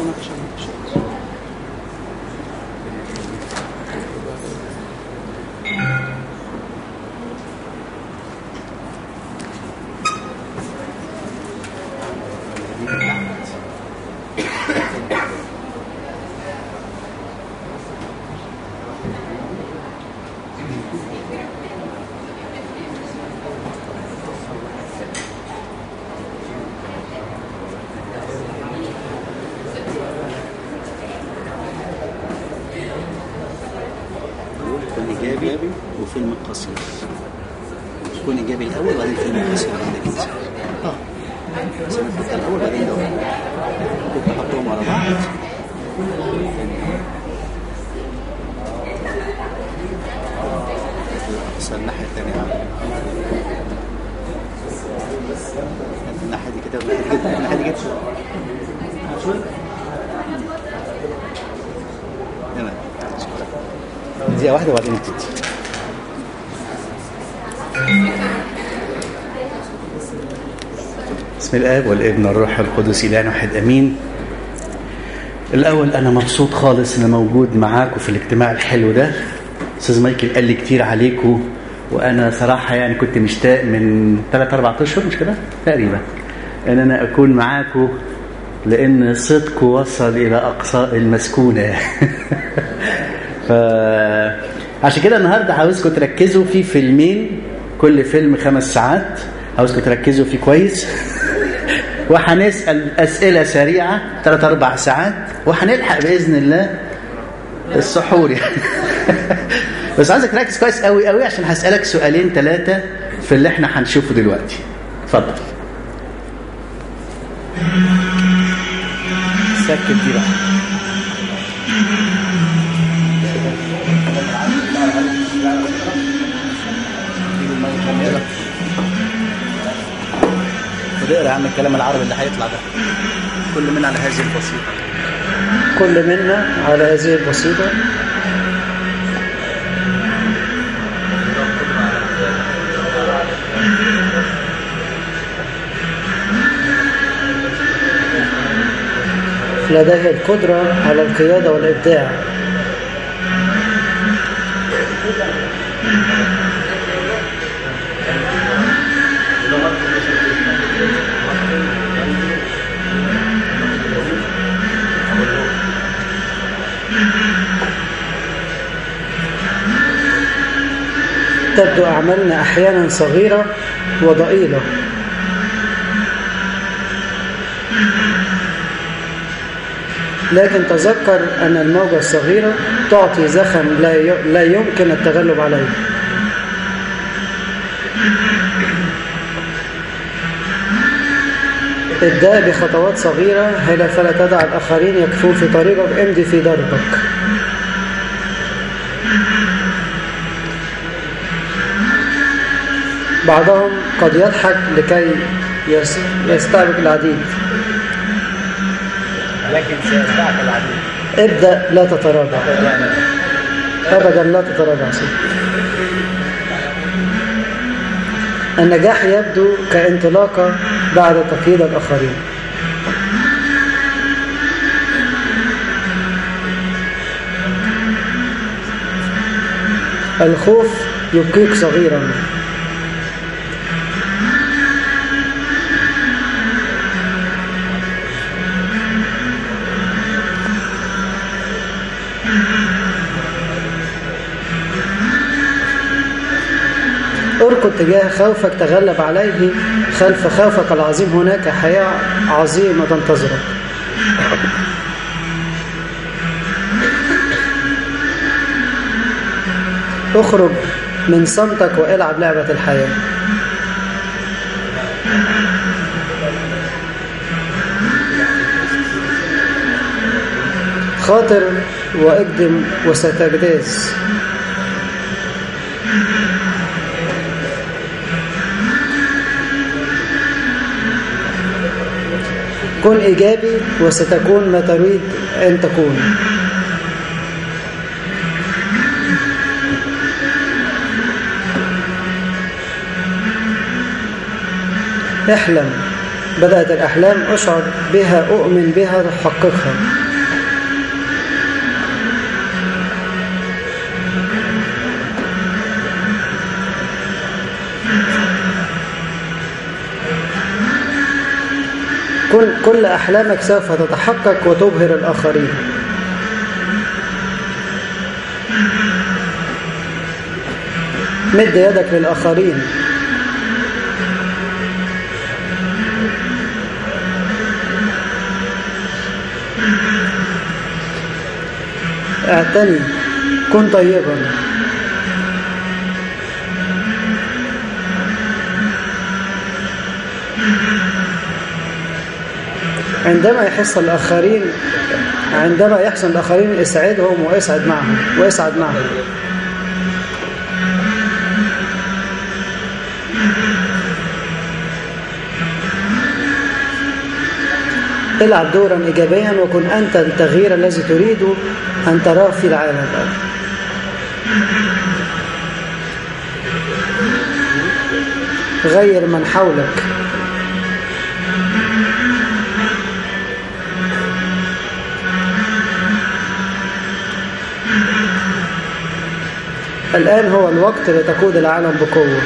فيلم إيجابي وفيلم قصير يكون إيجابي الأول وبعدين فيلم قصير عندك إنسان اه بس أنا كنت الأول بعدين ده كنت بحطهم على بعض بس الناحية التانية الناحية دي كده والناحية دي كده الناحية دي كده تمام دقيقة واحدة وبعدين نبتدي بسم الآب والابن والروح القدس إله واحد أمين الأول أنا مبسوط خالص إن موجود معاكم في الاجتماع الحلو ده أستاذ مايكل قال لي كتير عليكم وأنا صراحة يعني كنت مشتاق من 3 4 أشهر مش كده؟ تقريبا إن أنا أكون معاكم لأن صدقه وصل إلى أقصى المسكونة ف عشان كده النهارده عاوزكم تركزوا في فيلمين كل فيلم خمس ساعات عاوزكم تركزوا فيه كويس وهنسال اسئله سريعه ثلاث اربع ساعات وهنلحق باذن الله السحور يعني بس عايزك تركز كويس قوي قوي عشان هسالك سؤالين ثلاثه في اللي احنا هنشوفه دلوقتي اتفضل سكت دي بقى اقرا يا عم الكلام العربي اللي هيطلع ده كل منا على هذه البسيطه كل منا على هذه البسيطة لديه القدرة على القيادة والإبداع تبدو أعمالنا أحيانا صغيرة وضئيلة لكن تذكر أن الموجة الصغيرة تعطي زخم لا ي- لا يمكن التغلب عليه ابدأ بخطوات صغيرة هلا فلا تدع الآخرين يكفون في طريقك امضي في دربك بعضهم قد يضحك لكي يس- يستعبك العديد لكن سيتبعك العديد ابدأ لا تتراجع أبدا لا تتراجع سيدي النجاح يبدو كانطلاقة بعد تقييد الآخرين الخوف يبقيك صغيرا اركض تجاه خوفك تغلب عليه خلف خوفك العظيم هناك حياة عظيمة تنتظرك اخرج من صمتك والعب لعبة الحياة خاطر واقدم وستجتاز كن إيجابي وستكون ما تريد أن تكون احلم بدأت الأحلام أشعر بها أؤمن بها أحققها كل كل أحلامك سوف تتحقق وتبهر الآخرين مد يدك للآخرين اعتني كن طيبا عندما يحس الآخرين عندما يحسن الآخرين اسعدهم واسعد معهم واسعد معهم العب دورا إيجابيا وكن أنت التغيير الذي تريد أن تراه في العالم غير من حولك الآن هو الوقت لتقود العالم بقوة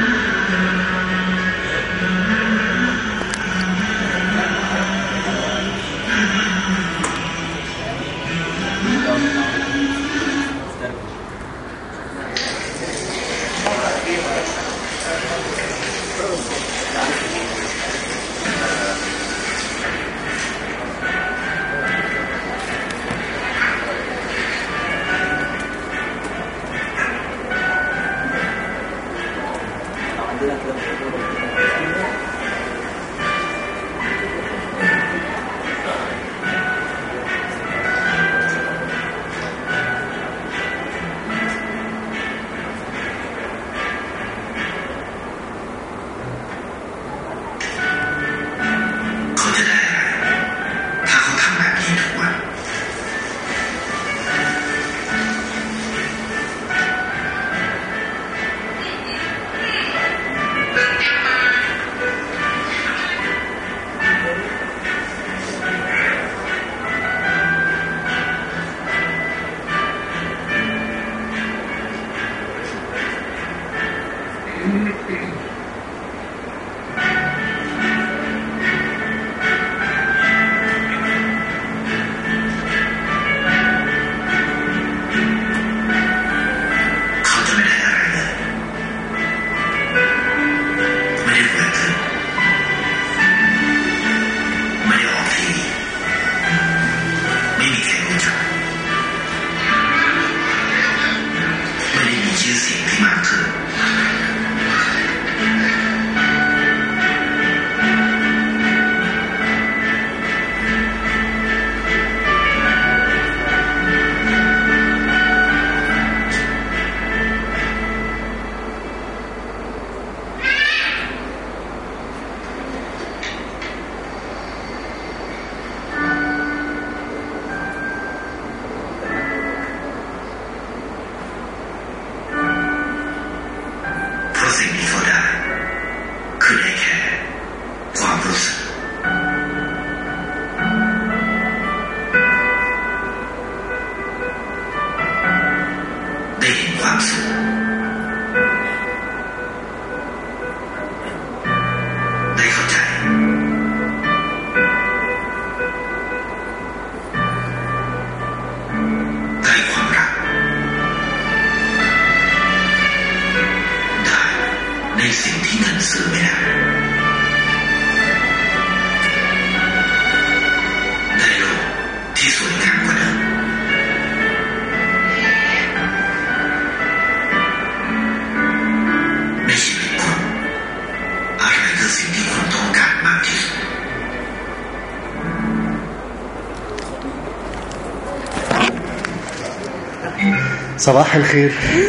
صباح الخير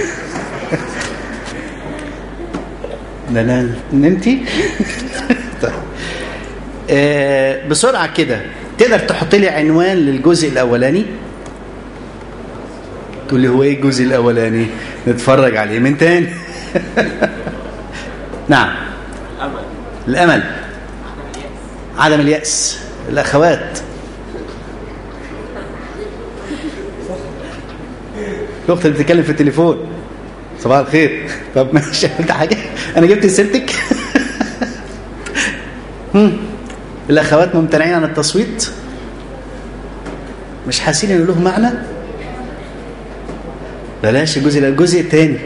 ده انا نمتي طيب. آه بسرعه كده تقدر تحط لي عنوان للجزء الاولاني تقول لي هو ايه الجزء الاولاني نتفرج عليه من تاني نعم أمل الامل عدم اليأس الأخوات الأخت اللي بتتكلم في التليفون صباح الخير طب ماشي انت حاجة أنا جبت سيرتك الأخوات ممتنعين عن التصويت مش حاسين إنه له معنى بلاش الجزء الجزء الثاني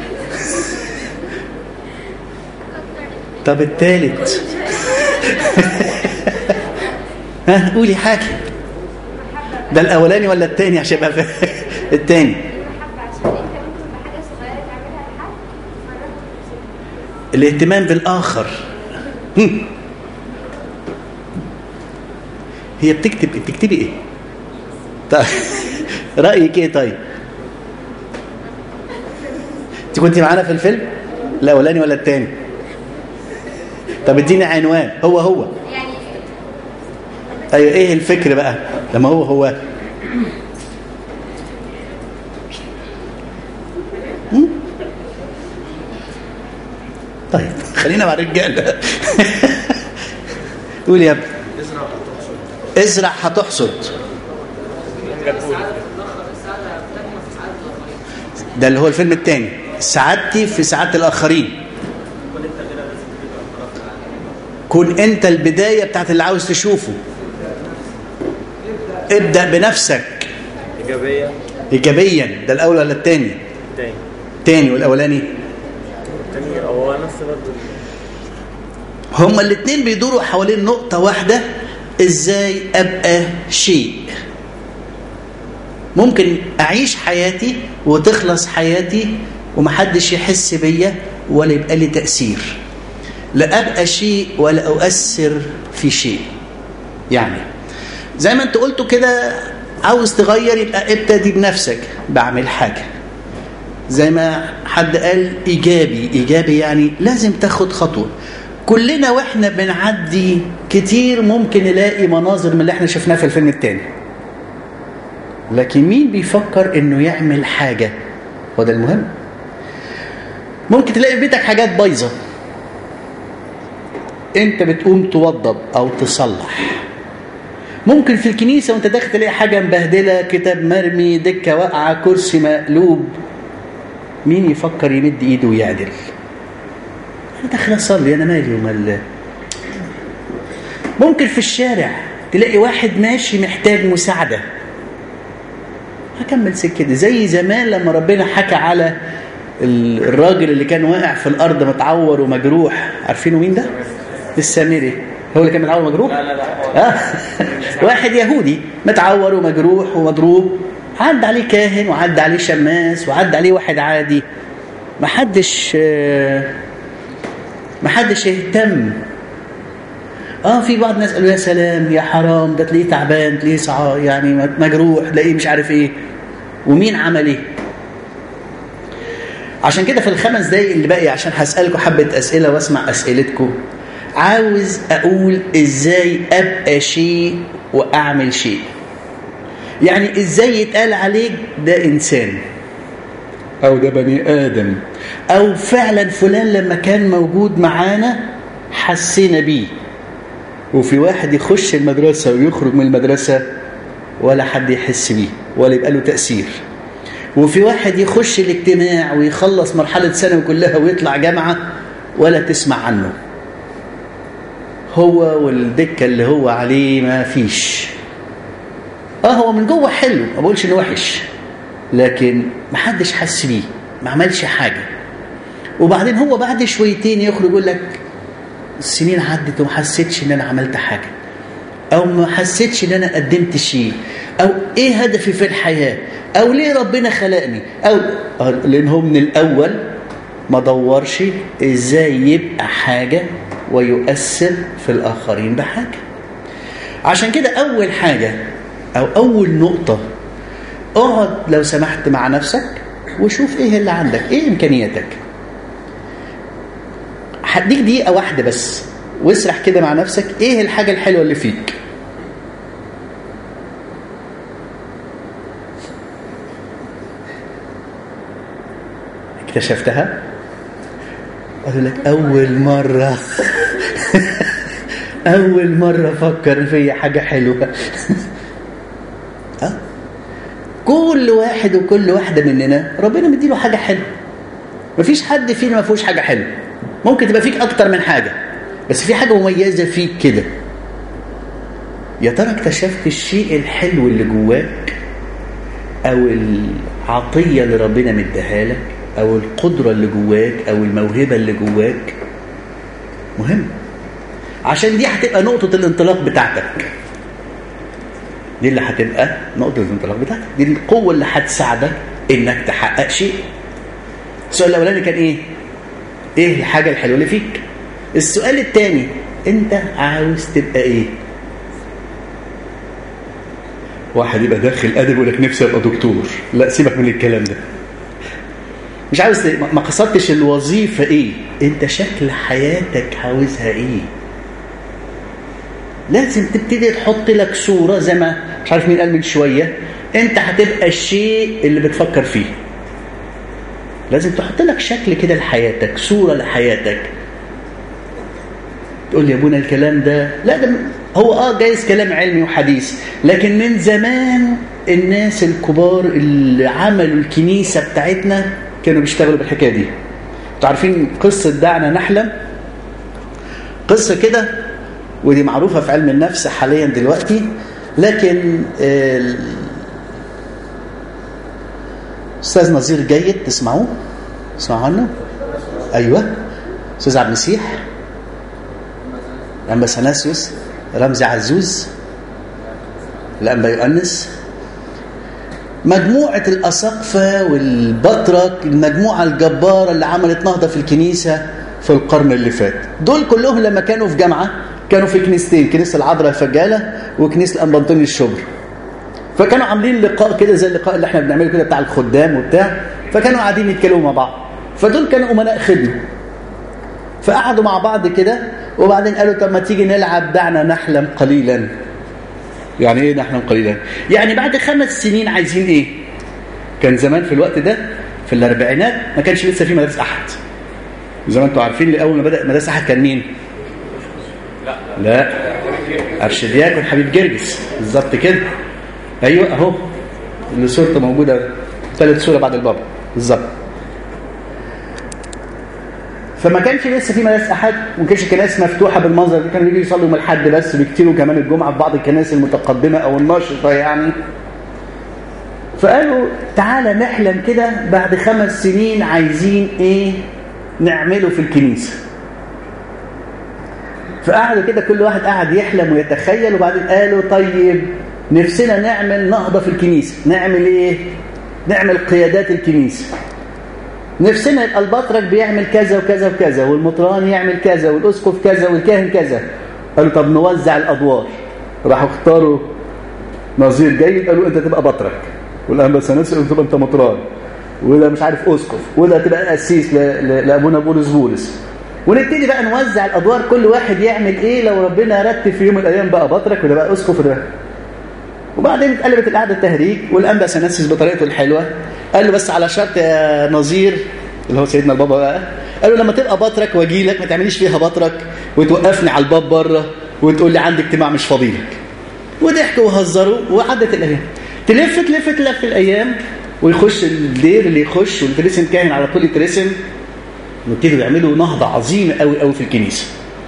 طب الثالث ها قولي حاجة ده الأولاني ولا الثاني عشان يبقى الثاني الاهتمام بالآخر هي بتكتب بتكتبي ايه طيب رأيك ايه طيب انت كنت معانا في الفيلم الاولاني ولا الثاني طب اديني عنوان هو هو ايوه ايه الفكر بقى لما هو هو طيب خلينا مع الرجاله قول يا ابني ازرع هتحصد ده اللي هو الفيلم الثاني سعادتي في سعادة الآخرين كن أنت البداية بتاعت اللي عاوز تشوفه ابدأ بنفسك إيجابية إيجابيا ده الأول ولا الثاني تاني تاني والأولاني التاني هو نفس برضه هما الاثنين بيدوروا حوالين نقطة واحدة ازاي ابقى شيء ممكن اعيش حياتي وتخلص حياتي ومحدش يحس بيا ولا يبقى لي تأثير لا ابقى شيء ولا اؤثر في شيء يعني زي ما انت قلتوا كده عاوز تغير يبقى ابتدي بنفسك بعمل حاجة زي ما حد قال ايجابي ايجابي يعني لازم تاخد خطوه كلنا واحنا بنعدي كتير ممكن نلاقي مناظر من اللي احنا شفناه في الفيلم التاني لكن مين بيفكر انه يعمل حاجة هو ده المهم ممكن تلاقي في بيتك حاجات بايظة انت بتقوم توضب او تصلح ممكن في الكنيسة وانت داخل تلاقي حاجة مبهدلة كتاب مرمي دكة واقعة كرسي مقلوب مين يفكر يمد ايده ويعدل انا داخل اصلي انا مالي ومال ممكن في الشارع تلاقي واحد ماشي محتاج مساعده هكمل سكتي زي زمان لما ربنا حكى على الراجل اللي كان واقع في الارض متعور ومجروح عارفينه مين ده السامري هو اللي كان متعور ومجروح لا لا لا آه. واحد يهودي متعور ومجروح ومضروب عدى عليه كاهن وعدى عليه شماس وعدى عليه واحد عادي محدش آه، محدش اهتم اه في بعض الناس قالوا يا سلام يا حرام ده تلاقيه تعبان تلاقيه صع- يعني مجروح تلاقيه مش عارف ايه ومين عمل ايه عشان كده في الخمس دقايق اللي باقي عشان هسألكم حبة أسئلة واسمع أسئلتكم عاوز أقول إزاي أبقى شيء وأعمل شيء يعني إزاي يتقال عليك ده إنسان أو ده بني آدم أو فعلا فلان لما كان موجود معانا حسينا بيه وفي واحد يخش المدرسة ويخرج من المدرسة ولا حد يحس بيه ولا يبقى له تأثير وفي واحد يخش الاجتماع ويخلص مرحلة ثانوي كلها ويطلع جامعة ولا تسمع عنه هو والدكة اللي هو عليه ما فيش اه هو من جوه حلو ما بقولش انه وحش لكن ما حدش حس بيه ما عملش حاجة وبعدين هو بعد شويتين يخرج يقول لك السنين عدت وما حسيتش ان انا عملت حاجة او ما حسيتش ان انا قدمت شيء او ايه هدفي في الحياة او ليه ربنا خلقني او آه، لان هو من الاول ما دورش ازاي يبقى حاجة ويؤثر في الاخرين بحاجة عشان كده اول حاجة او اول نقطة اقعد لو سمحت مع نفسك وشوف ايه اللي عندك ايه امكانياتك هديك دقيقة واحدة بس واسرح كده مع نفسك ايه الحاجة الحلوة اللي فيك اكتشفتها اقول لك اول مرة اول مره افكر في حاجه حلوه ها كل واحد وكل واحده مننا ربنا مديله حاجه حلوه مفيش حد فينا ما فيهوش حاجه حلوه ممكن تبقى فيك اكتر من حاجه بس في حاجه مميزه فيك كده يا ترى اكتشفت الشيء الحلو اللي جواك او العطيه اللي ربنا مديها لك او القدره اللي جواك او الموهبه اللي جواك مهم عشان دي هتبقى نقطه الانطلاق بتاعتك دي اللي هتبقى نقطه الانطلاق بتاعتك دي القوه اللي هتساعدك انك تحقق شيء السؤال الاولاني كان ايه ايه الحاجه الحلوه اللي فيك السؤال الثاني انت عاوز تبقى ايه واحد يبقى داخل ادب يقول لك نفسي ابقى دكتور لا سيبك من الكلام ده مش عاوز ما قصدتش الوظيفه ايه انت شكل حياتك عاوزها ايه لازم تبتدي تحط لك صوره زي ما مش عارف مين قال من شويه انت هتبقى الشيء اللي بتفكر فيه لازم تحط لك شكل كده لحياتك صوره لحياتك تقول لي يا ابونا الكلام ده لا ده هو اه جايز كلام علمي وحديث لكن من زمان الناس الكبار اللي عملوا الكنيسه بتاعتنا كانوا بيشتغلوا بالحكايه دي انتوا عارفين قصه دعنا نحلم قصه كده ودي معروفه في علم النفس حاليا دلوقتي لكن استاذ نظير جيد تسمعوه تسمعوا عنه ايوه استاذ عبد المسيح الانبا سناسيوس رمزي عزوز الانبا يؤنس مجموعة الأساقفة والبطرك المجموعة الجبارة اللي عملت نهضة في الكنيسة في القرن اللي فات دول كلهم لما كانوا في جامعة كانوا في كنيستين كنيسة العذراء الفجالة وكنيسة الأنبنطين الشبر فكانوا عاملين لقاء كده زي اللقاء اللي احنا بنعمله كده بتاع الخدام وبتاع فكانوا قاعدين يتكلموا مع بعض فدول كانوا أمناء خدمة فقعدوا مع بعض كده وبعدين قالوا طب ما تيجي نلعب دعنا نحلم قليلا يعني ايه نحلم قليلا يعني بعد خمس سنين عايزين ايه كان زمان في الوقت ده في الاربعينات ما كانش لسه في مدارس احد زي ما انتم عارفين اول ما بدا مدارس احد كان مين لا لا ارشدياكون حبيب جرجس بالظبط كده ايوه اهو اللي صورته موجوده ثالث صوره بعد البابا بالظبط فما كانش لسه في مدارس احد وما كانش الكنائس مفتوحه بالمنظر ده كانوا يجوا يصلوا يوم الاحد بس بكتير كمان الجمعه في بعض الكنائس المتقدمه او الناشطه يعني فقالوا تعالى نحلم كده بعد خمس سنين عايزين ايه نعمله في الكنيسه فقعدوا كده كل واحد قعد يحلم ويتخيل وبعدين قالوا طيب نفسنا نعمل نهضه في الكنيسه نعمل ايه نعمل قيادات الكنيسه نفسنا يبقى البطرك بيعمل كذا وكذا وكذا والمطران يعمل كذا والاسقف كذا والكاهن كذا قالوا طب نوزع الادوار راحوا اختاروا نظير جيد قالوا انت تبقى بطرك والانبا سناس قالوا تبقى انت مطران وده مش عارف اسقف وده تبقى قسيس لابونا بولس بولس ونبتدي بقى نوزع الادوار كل واحد يعمل ايه لو ربنا رتب في يوم من الايام بقى بطرك وده بقى اسقف وده وبعدين اتقلبت القعده التهريج والانبا سناسس بطريقته الحلوه قال له بس على شرط يا نظير اللي هو سيدنا البابا بقى قال له لما تبقى بطرك واجي لك ما تعمليش فيها بطرك وتوقفني على الباب بره وتقول لي عندي اجتماع مش فاضي لك وضحكوا وهزروا وعدت الايام تلف تلف تلف الايام ويخش الدير اللي يخش والترسم كاهن على طول يترسم ويبتدوا يعملوا نهضه عظيمه قوي قوي في الكنيسه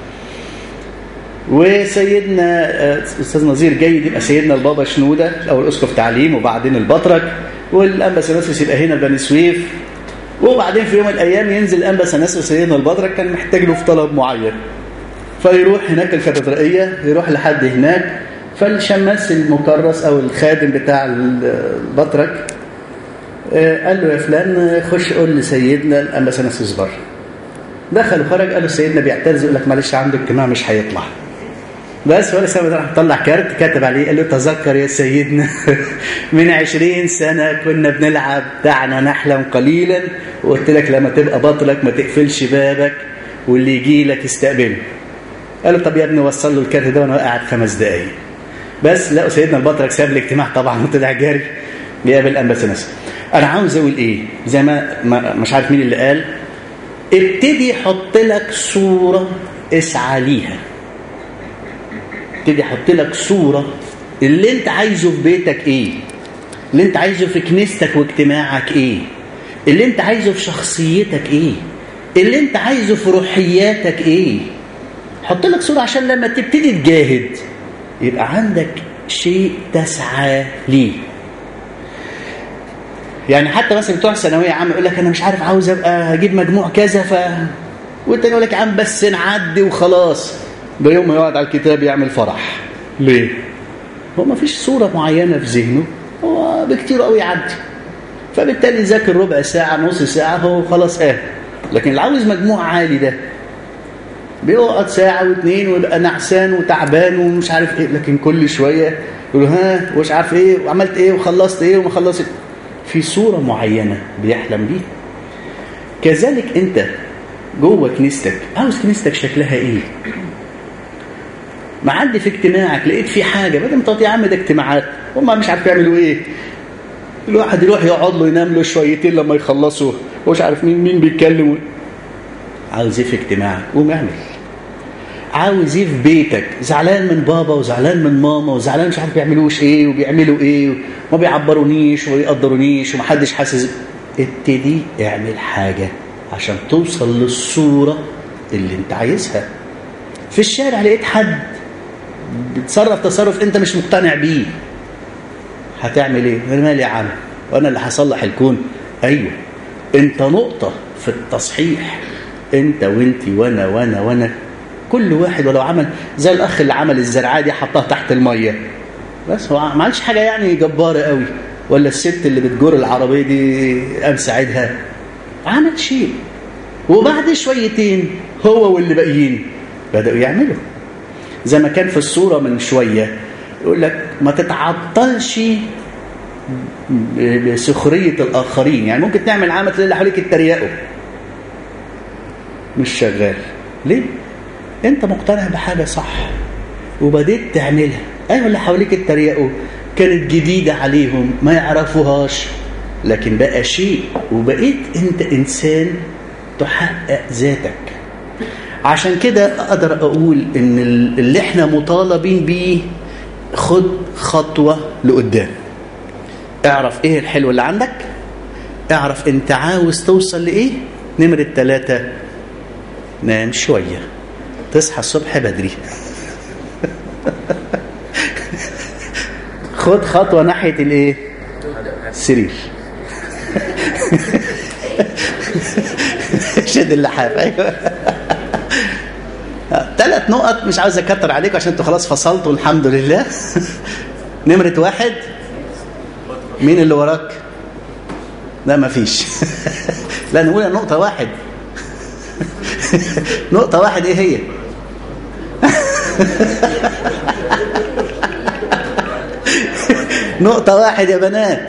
وسيدنا استاذ نظير جيد يبقى سيدنا البابا شنوده الاول اسقف تعليم وبعدين البطرك والانبا سناسوس يبقى هنا بني سويف وبعدين في يوم من الايام ينزل الانبا سناسوس سيدنا البطرك كان محتاج له في طلب معين فيروح هناك الكاتدرائيه يروح لحد هناك فالشماس المكرس او الخادم بتاع البطرك قال له يا فلان خش قول لسيدنا الانبا سناسوس بره دخل وخرج قال له سيدنا بيعترض يقول لك معلش عنده اجتماع مش هيطلع بس ولا سبب راح طلع كارت كتب عليه قال له تذكر يا سيدنا من عشرين سنة كنا بنلعب دعنا نحلم قليلا وقلت لك لما تبقى بطلك ما تقفلش بابك واللي يجي لك استقبله قال له طب يا ابني وصل له الكارت ده وانا قاعد خمس دقايق بس لقوا سيدنا البطرك ساب الاجتماع طبعا وطلع جاري بيقابل انبا انا عاوز اقول ايه زي ما, ما مش عارف مين اللي قال ابتدي حط لك صورة اسعى ليها ابتدي احط لك صوره اللي انت عايزه في بيتك ايه اللي انت عايزه في كنيستك واجتماعك ايه اللي انت عايزه في شخصيتك ايه اللي انت عايزه في روحياتك ايه حط لك صوره عشان لما تبتدي تجاهد يبقى عندك شيء تسعى ليه يعني حتى مثلا بتوع ثانويه عامه يقول لك انا مش عارف عاوز ابقى اجيب مجموع كذا ف والتاني يقول لك يا عم بس نعدي وخلاص ده يوم ما يقعد على الكتاب يعمل فرح ليه؟ هو ما فيش صوره معينه في ذهنه هو بكتير قوي يعدي فبالتالي يذاكر ربع ساعه نص ساعه هو خلاص قاعد لكن اللي عاوز مجموع عالي ده بيقعد ساعة واثنين ويبقى نعسان وتعبان ومش عارف ايه لكن كل شوية يقول ها ومش عارف ايه وعملت ايه وخلصت ايه وما خلصت في صورة معينة بيحلم بيها كذلك انت جوه كنيستك عاوز كنيستك شكلها ايه معدي في اجتماعك لقيت في حاجة بدل ما تقعد يا عم ده اجتماعات هم مش عارف يعملوا ايه الواحد يروح يقعد له ينام له شويتين لما يخلصوا ومش عارف مين مين بيتكلم عاوز ايه في اجتماعك قوم اعمل عاوز ايه في بيتك زعلان من بابا وزعلان من ماما وزعلان مش عارف بيعملوش ايه وبيعملوا ايه وما بيعبرونيش وما بيقدرونيش ومحدش حاسس ابتدي اعمل حاجة عشان توصل للصورة اللي انت عايزها في الشارع لقيت حد بتصرف تصرف انت مش مقتنع بيه هتعمل ايه انا مالي يا عم وانا اللي هصلح الكون ايوه انت نقطة في التصحيح انت وانت وانا وانا وانا كل واحد ولو عمل زي الاخ اللي عمل الزرعه دي حطها تحت الميه بس هو ما عملش حاجه يعني جباره قوي ولا الست اللي بتجر العربيه دي قام ساعدها عمل شيء وبعد شويتين هو واللي باقيين بداوا يعملوا زي ما كان في الصوره من شويه يقول لك ما تتعطلش بسخريه الاخرين يعني ممكن تعمل عمل تلاقي اللي حواليك يتريقوا مش شغال ليه انت مقتنع بحاجة صح وبديت تعملها ايوه اللي حواليك اتريقوا كانت جديدة عليهم ما يعرفوهاش لكن بقى شيء وبقيت انت انسان تحقق ذاتك عشان كده اقدر اقول ان اللي احنا مطالبين بيه خد خطوة لقدام اعرف ايه الحلو اللي عندك اعرف انت عاوز توصل لايه نمرة ثلاثة نام شوية تصحى الصبح بدري خد خطوة ناحية الايه السرير شد اللحاف ايوه ثلاث نقط مش عاوز اكتر عليكم عشان انتوا خلاص فصلتوا الحمد لله نمرة واحد مين اللي وراك لا مفيش لا نقول نقطة واحد نقطة واحد ايه هي نقطة واحد يا بنات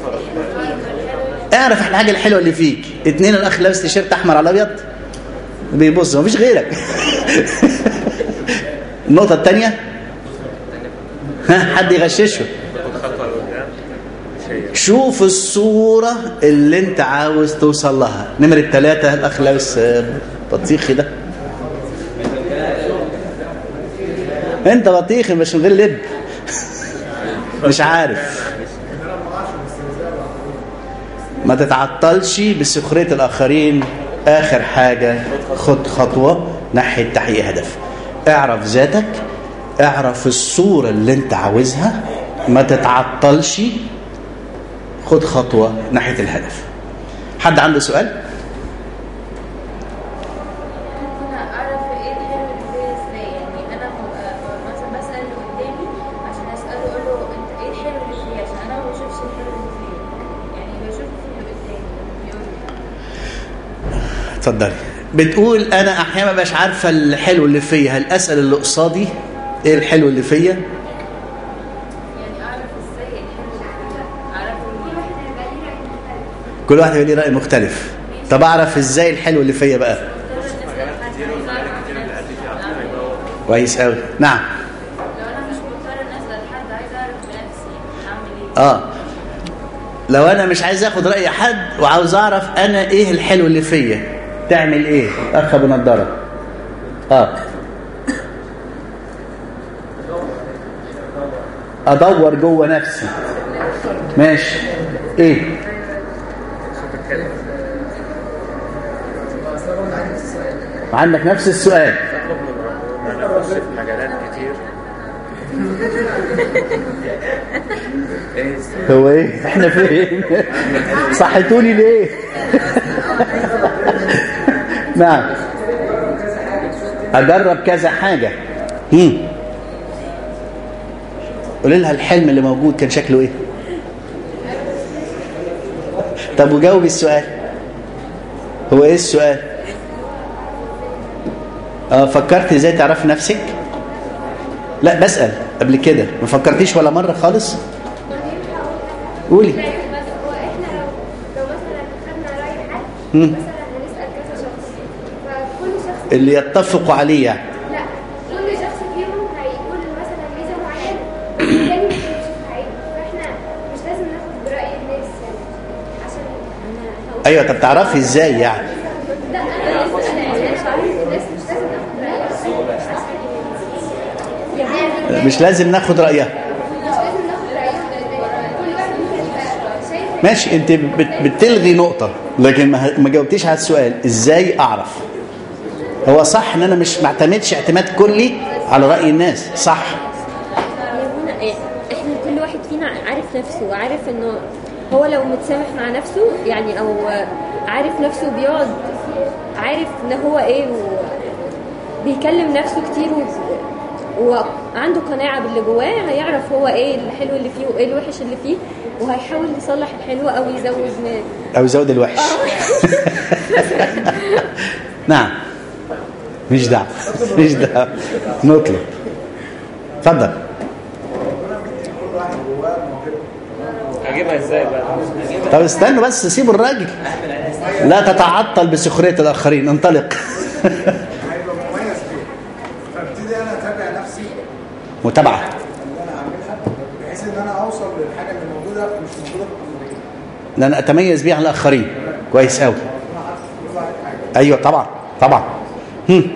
اعرف الحاجة الحلوة اللي فيك اتنين الاخ لابس تيشيرت احمر على ابيض بيبص مفيش غيرك النقطة الثانية ها حد يغششه شوف الصورة اللي انت عاوز توصل لها نمرة ثلاثة الاخ لابس بطيخي ده انت بطيخي مش من غير لب مش عارف ما تتعطلش بسخرية الآخرين آخر حاجة خد خطوة ناحية تحقيق هدف اعرف ذاتك اعرف الصورة اللي انت عاوزها ما تتعطلش خد خطوة ناحية الهدف حد عنده سؤال؟ ممكن اعرف ايه الحلو اللي فيا ازاي يعني انا ببقى مثلا بسال اللي قدامي عشان اساله اقول له انت ايه الحلو اللي فيا عشان انا ما بشوفش الحلو اللي فيا يعني بشوف في اللي قدامي بيقول لي اتفضلي بتقول انا احيانا ما بقاش عارفه الحلو اللي فيا هل اسال اللي قصادي ايه الحلو اللي فيا يعني اعرف ازاي الحلو اللي فيا اعرف كل واحد هيبقى ليه راي مختلف كل واحد هيبقى ليه راي مختلف طب اعرف ازاي الحلو اللي فيا بقى كويس قوي نعم لو انا مش مضطر ان اسال حد عايز اعرف بنفسي اعمل ايه اه لو انا مش عايز اخد راي حد وعاوز اعرف انا ايه الحلو اللي فيا تعمل ايه اخ ابو نضاره اه ادور جوه نفسي ماشي ايه عندك نفس السؤال اطلب من ربنا انا اخش في مجالات كتير ايه هو ايه احنا فين صحتوني ليه نعم اجرب كذا حاجه هم قولي لها الحلم اللي موجود كان شكله ايه طب وجاوبي السؤال هو ايه السؤال اه فكرت ازاي تعرفي نفسك لا بسأل قبل كده ما فكرتيش ولا مرة خالص قولي بس هو احنا لو لو مثلا خدنا راي حد مم. مثلا هنسال كذا شخص فكل شخص اللي يتفقوا عليه يعني لا كل شخص فيهم هيقول مثلا ميزه معينه والتاني مش هيشوفها عيب فاحنا مش لازم ناخد براي الناس يعني عشان انا هقول ايوه طب تعرفي ازاي يعني لا انا لسه انا يعني مش عارف الناس مش لازم ناخد رايها يعني مش لازم ناخد رأيها مش لازم ناخد رايها لان كل واحد ممكن يبقى شايف ماشي انت بت- بتلغي نقطة لكن ما ما جاوبتيش على السؤال ازاي اعرف هو صح ان انا مش معتمدش اعتماد كلي على رأي الناس صح يا منى إيه، احنا كل واحد فينا عارف نفسه وعارف انه هو لو متسامح مع نفسه يعني او عارف نفسه بيقعد عارف ان هو ايه وبيكلم نفسه كتير و... وعنده قناعة باللي جواه هيعرف هو ايه الحلو اللي فيه وايه الوحش اللي فيه وهيحاول يصلح الحلو او يزود من او زود الوحش نعم مش دعوة مش دعوة نطلب اتفضل اجيبها ازاي بقى طب استنوا بس سيبوا الراجل لا تتعطل بسخرية الآخرين انطلق هيبقى مميز فيه فابتدي انا اتابع نفسي متابعة اللي انا اعملها بحيث ان انا اوصل للحاجه اللي موجوده مش موجوده في الأمريكا. ان انا اتميز بيه عن الاخرين كويس قوي كل واحد حاجه ايوه طبعا طبعا هم.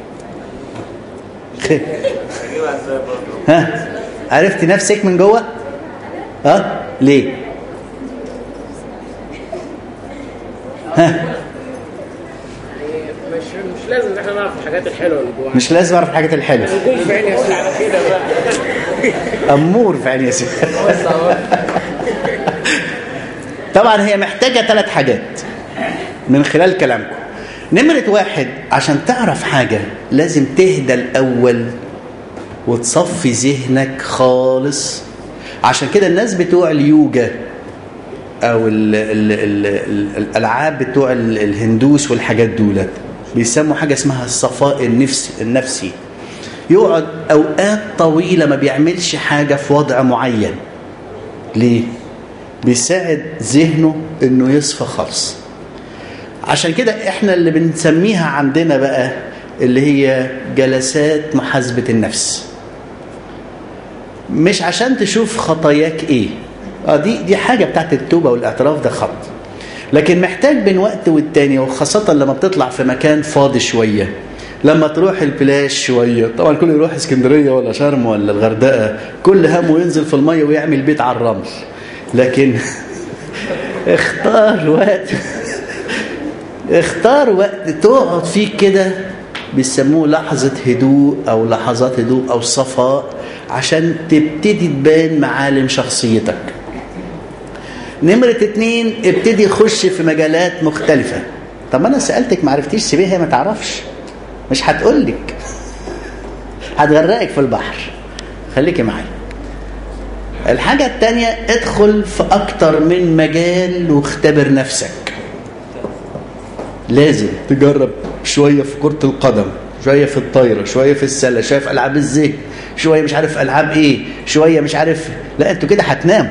خير اجيبها ازاي برضه ها عرفت نفسك من جوه ها ليه ها مش مش لازم ان احنا نعرف الحاجات الحلوه اللي جوانا مش لازم اعرف الحاجات الحلوه نقول في عيني على كده بقى امور في عين ياسين طبعا هي محتاجه ثلاث حاجات من خلال كلامكم نمرة واحد عشان تعرف حاجة لازم تهدى الأول وتصفي ذهنك خالص عشان كده الناس بتوع اليوجا أو ال ال ال ال الألعاب بتوع ال- الهندوس والحاجات دولت بيسموا حاجة اسمها الصفاء النفسي النفسي يقعد أوقات طويلة ما بيعملش حاجة في وضع معين ليه؟ بيساعد ذهنه انه يصفى خالص عشان كده احنا اللي بنسميها عندنا بقى اللي هي جلسات محاسبة النفس مش عشان تشوف خطاياك ايه اه دي دي حاجة بتاعت التوبة والاعتراف ده خط لكن محتاج بين وقت والتاني وخاصة لما بتطلع في مكان فاضي شوية لما تروح البلاش شوية طبعا كل يروح اسكندرية ولا شرم ولا الغردقة كل همه ينزل في المية ويعمل بيت على الرمل لكن اختار وقت اختار وقت تقعد فيه كده بيسموه لحظة هدوء أو لحظات هدوء أو صفاء عشان تبتدي تبان معالم شخصيتك نمرة اتنين ابتدي خش في مجالات مختلفة طب أنا سألتك معرفتيش سيبيها هي ما تعرفش مش هتقولك هتغرقك في البحر خليكي معايا الحاجة التانية ادخل في أكتر من مجال واختبر نفسك لازم تجرب شوية في كرة القدم شوية في الطايرة شوية في السلة شوية في ألعاب الذهن شوية مش عارف ألعاب إيه شوية مش عارف لا أنتوا كده هتنام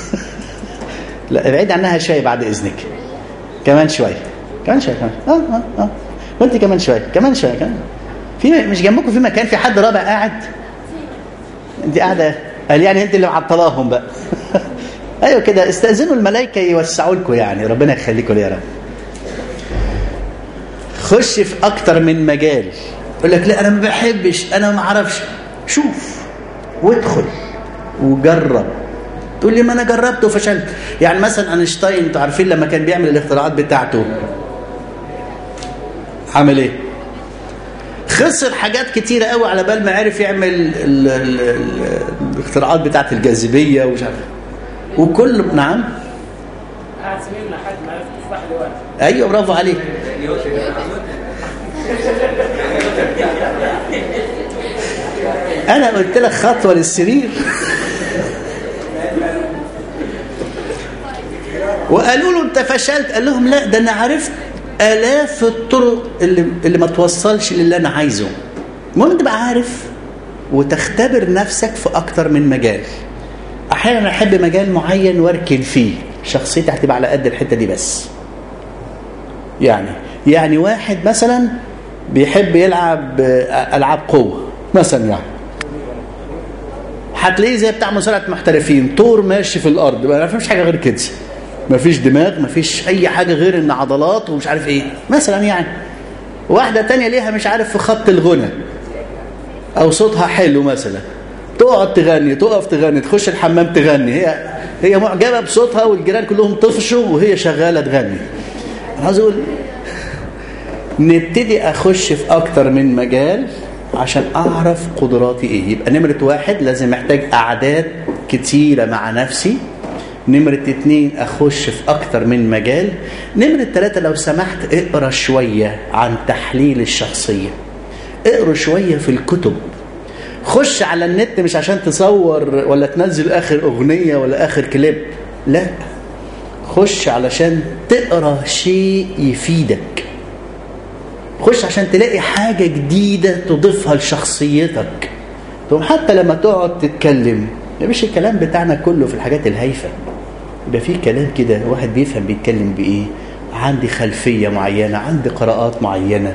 لا ابعد عنها شوية بعد إذنك كمان شوية كمان شوية كمان اه اه اه وانت كمان شوية كمان شوية كمان في مش جنبكم في مكان في حد رابع قاعد انت قاعدة قال يعني انت اللي معطلاهم بقى ايوه كده استاذنوا الملائكه يوسعوا لكم يعني ربنا يخليكم لي يا رب خش في اكتر من مجال يقول لك لا انا ما بحبش انا ما اعرفش شوف وادخل وجرب تقول لي ما انا جربت وفشلت يعني مثلا اينشتاين انتوا عارفين لما كان بيعمل الاختراعات بتاعته عمل ايه خسر حاجات كتيرة قوي على بال ما عرف يعمل ال ال ال الاختراعات بتاعت الجاذبية ومش عارف وكل نعم قاعد سنين لحد ما عرفت تفاح دلوقتي ايوه برافو عليك انا قلت لك خطوه للسرير وقالوا له انت فشلت قال لهم لا ده انا عرفت الاف الطرق اللي, اللي ما توصلش للي انا عايزه المهم تبقى عارف وتختبر نفسك في اكتر من مجال احيانا احب مجال معين واركن فيه شخصيتي هتبقى على قد الحته دي بس يعني يعني واحد مثلا بيحب يلعب آه، العاب قوه مثلا يعني هتلاقيه زي بتاع مصارعه محترفين طور ماشي في الارض ما فيش حاجه غير كده ما فيش دماغ ما فيش اي حاجه غير ان عضلات ومش عارف ايه مثلا يعني واحده تانية ليها مش عارف في خط الغنى او صوتها حلو مثلا تقعد تغني تقف تغني تخش الحمام تغني هي هي معجبه بصوتها والجيران كلهم طفشوا وهي شغاله تغني انا عاوز اقول نبتدي اخش في اكتر من مجال عشان اعرف قدراتي ايه يبقى نمرة واحد لازم محتاج اعداد كتيرة مع نفسي نمرة اتنين اخش في اكتر من مجال نمرة تلاتة لو سمحت اقرا شوية عن تحليل الشخصية اقرا شوية في الكتب خش على النت مش عشان تصور ولا تنزل اخر اغنية ولا اخر كليب لا خش علشان تقرا شيء يفيدك خش عشان تلاقي حاجة جديدة تضيفها لشخصيتك ثم حتى لما تقعد تتكلم يا باشا الكلام بتاعنا كله في الحاجات الهايفة يبقى في كلام كده واحد بيفهم بيتكلم بإيه عندي خلفية معينة عندي قراءات معينة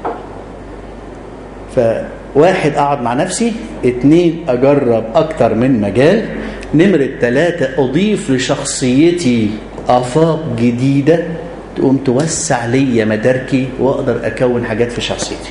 فواحد أقعد مع نفسي اتنين أجرب أكتر من مجال نمرة ثلاثة أضيف لشخصيتي آفاق جديدة تقوم توسع ليا مداركي واقدر اكون حاجات في شخصيتي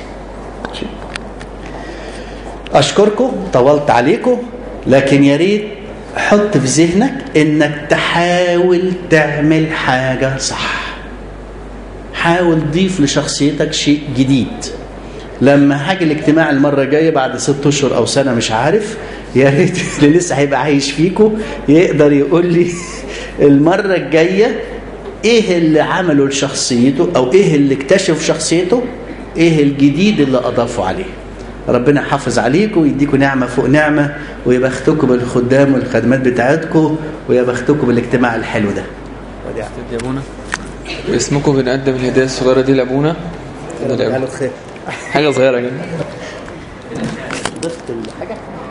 اشكركم طولت عليكم لكن يا ريت حط في ذهنك انك تحاول تعمل حاجه صح حاول تضيف لشخصيتك شيء جديد لما هاجي الاجتماع المره الجايه بعد ست اشهر او سنه مش عارف يا ريت اللي لسه هيبقى عايش فيكم يقدر يقول لي المره الجايه ايه اللي عمله لشخصيته او ايه اللي اكتشف شخصيته ايه الجديد اللي اضافه عليه ربنا يحافظ عليكم ويديكم نعمه فوق نعمه ويبختكم بالخدام والخدمات بتاعتكم ويبختكم بالاجتماع الحلو ده وديع. يا ابونا باسمكم بنقدم الهدايا الصغيره دي لابونا ده لأبونا. خير حاجه صغيره كده ضفت الحاجه